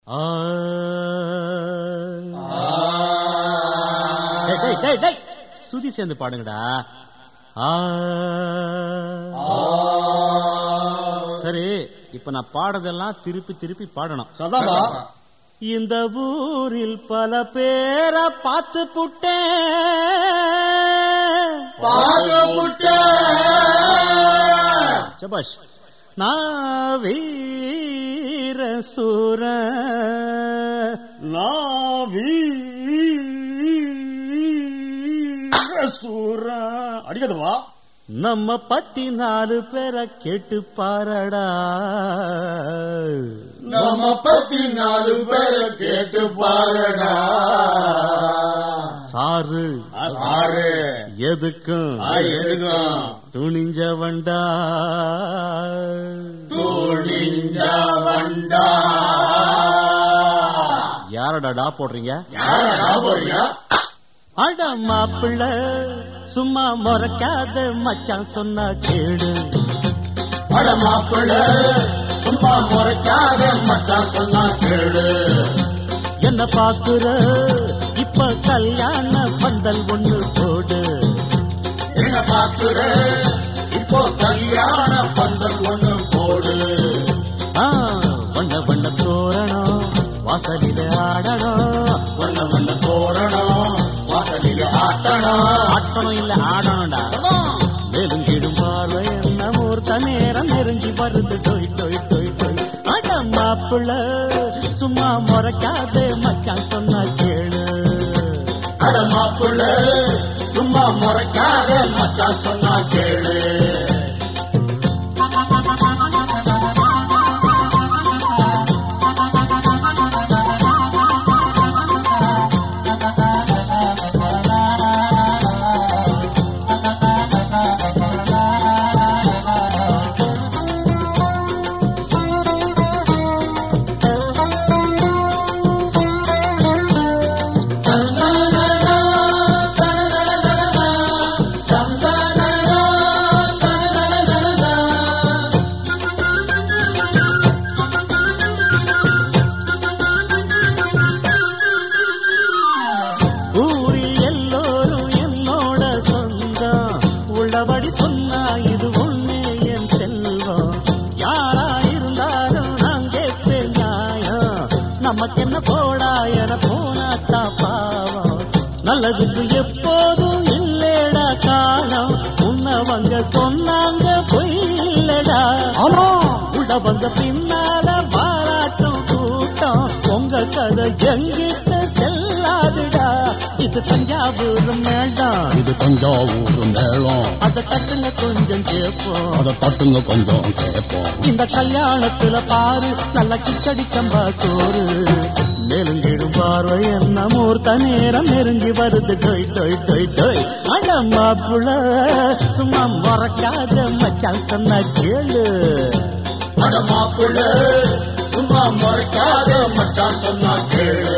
ஆ. டேய், டேய், டேய், டேய். சுதி சேர்ந்து பாடுங்கடா ஆ. சரி இப்ப நான் பாடுறதெல்லாம் திருப்பி திருப்பி பாடணும் சதாபா இந்த ஊரில் பல பேரை பார்த்து புட்டேன் பாகப்புட்ட சபாஷ் நான் வீர சூர சூர அடிக்கதுவா நம்ம பத்தி நாலு பேரை கேட்டு பாரடா நம்ம பத்தி நாலு பேரை கேட்டு பாருடா சாரு சாரு எதுக்கும் ஆ, எதுக்கும் துணிஞ்சவன்டா துணிஞ்ச வண்டா யாரடா டா போடுறீங்க யாரடா போறீங்க அட மாப்பிள்ள சும்மா முறைக்காத மச்சான் சொன்னா கேடு அட மாப்பிள்ள சும்மா முறைக்காத மச்சான் சொன்னா கேளு என்ன பாக்குற இப்ப கல்யாண பந்தல் ஒண்ணு போடு என்ன பாக்குற இப்போ கல்யாண பந்தல் ஒண்ணு போடு ஆ, வண்ண வண்ண தோரணம் வாசலில ஆடணும் வண்ண வண்ண தோரணம் வாசலில் ஆட்டணும் ஆட்டணும் இல்ல ஆடணும்டா மேலும் கீடும் பார்வை என்ன மூர்த்த நேரம் நெருங்கி வருது டொய் டொய் டொய் டொய் அட மாப்பிள்ள சும்மா முறைக்காத மச்சான் சொன்னா கேளு அட மாப்பிள்ள சும்மா முறைக்காத மச்சான் சொன்னா கேளு ஊரில் எல்லோரும் என்னோட சொந்தம் உள்ளபடி சொன்னா இது ஒண்ணே என் செல்வம் யாரா இருந்தாலும் நான் கேட்பேன் நியாயம் நமக்கு என்ன போடா என போனாத்தா பாவம் நல்லதுக்கு எப்போதும் இல்லடா காலம் உன்னவங்க சொன்னாங்க பொய்லடா ஆமா உள்ளவங்க பின்னால பாராட்டும் கூட்டம் உங்க கதை எங்கிட்ட செல்லாதுடா இது தஞ்சாவூர் மேடம் இது தஞ்சாவூர் மேளம் அத தட்டுங்க கொஞ்சம் கேட்போம் அதை தட்டுங்க கொஞ்சம் கேட்போம் இந்த கல்யாணத்துல பாரு நல்ல கிச்சடி சம்பா சோறு மேலும் கீழும் பார்வை என்ன மூர்த்த நேரம் நெருங்கி வருது டொய் டொய் டொய் டொய் அட மாப்புள சும்மா மறக்காத மச்சான் சொன்ன கேளு அட மாப்பிள்ள சும்மா முறைக்காத மச்சான் சொன்னா கேளு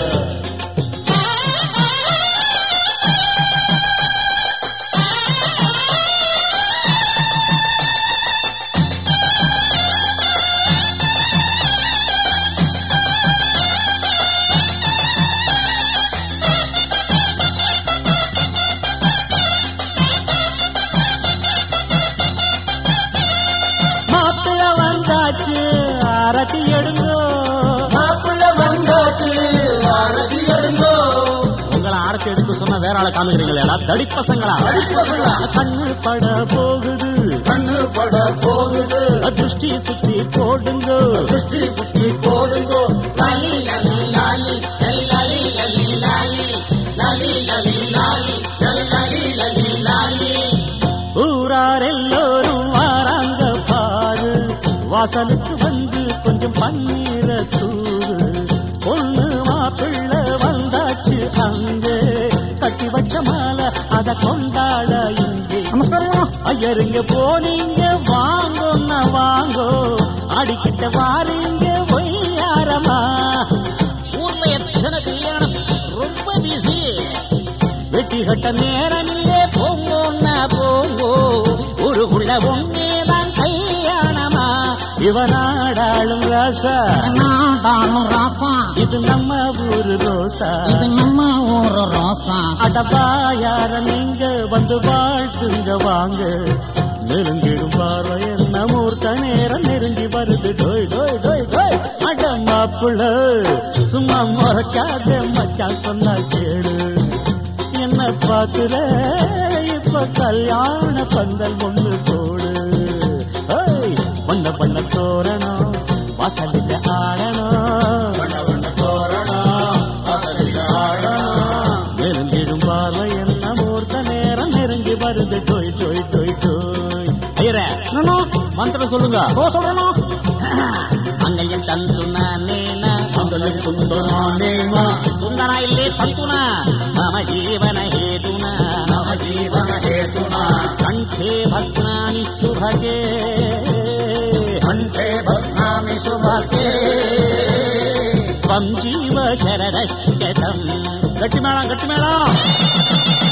மாப்பிள வந்தாச்சு அரத்தி எடுங்கோ மாப்பிள்ள வந்தாச்சு ஆரதி எடுங்கோ உங்களை ஆரத்தி எடுக்க சொன்னா வேற ஆளை காமிக்கிறீங்களா தடி பசங்களா அடிக்கு பசங்களா கண்ணு பட போகுது கண்ணு பட போகுது திருஷ்டி சுத்தி போடுங்க திருஷ்டி சுத்தி போடுங்கோ லாலி லாலி லாலி லாலி லாலி லாலி லாலி லாலி லாலி லாலி லாலி லாலி லாலி ஊரார் எல்லோரும் வாராங்க பாரு வாசலுக்கு வந்து கொஞ்சம் பன்னீர தூரு பொண்ணு மாப்பிள்ளை வந்தாச்சு அங்கே கட்டி வச்ச மாலை அத கொண்டாட இங்கே நமஸ்காரம் ஐயருங்க போனீங்க வாங்கோன்னா வாங்கோ அடிக்கிட்ட வாரீங்க ஒய்யாரமா ஊர்ல எத்தனை கல்யாணம் ரொம்ப பிஸி வெட்டி கட்ட நேரம் இல்லே போங்கோன்னா போங்கோ ஒரு உள்ள ஒன்னேதான் கல்யாணமா இவனாடாளும் ராசா நாடாளும் ராசா இது நம்ம ஊரு ரோசா இது நம்ம ஊரு ரோசா அடபா யார நீங்க வந்து வாழ்த்துங்க வாங்க நெருங்கிடும் பார்வை என்ன மூர்த்த நேரம் நெருங்கி வருது டோய் டோய் டோய் டோய் அட மாப்பிள்ள சும்மா முறைக்காத மச்சான் சொன்னா கேளு என்ன பாக்குற இப்ப கல்யாண பந்தல் ஒண்ணு போடு ஏய், வண்ண பண்ண தோரணம் வாசலுக்கு ஆடணும் வண்ண வண்ண தோரணம் வாசலில் ஆடணும் நெருங்கிடும் பார்வை என்ன மூர்த்த நேரம் நெருங்கி வருது டொய் டொய் டொய் டொய் ஐயரே மந்திரம் சொல்லுங்க ஓ சொல்றேனோ அங்கையும் தந்துனா நேனா అందరికి కుందనానేమా తుందనా ఇల్లే తంతునా మమ జీవన హేతునా నవ జీవన హేతునా కంఠే భద్రాని శుభగే కంఠే బధ్నామి శుభకే స్వం జీవ శరదశతం గట్టి మేళం గట్టి మేళం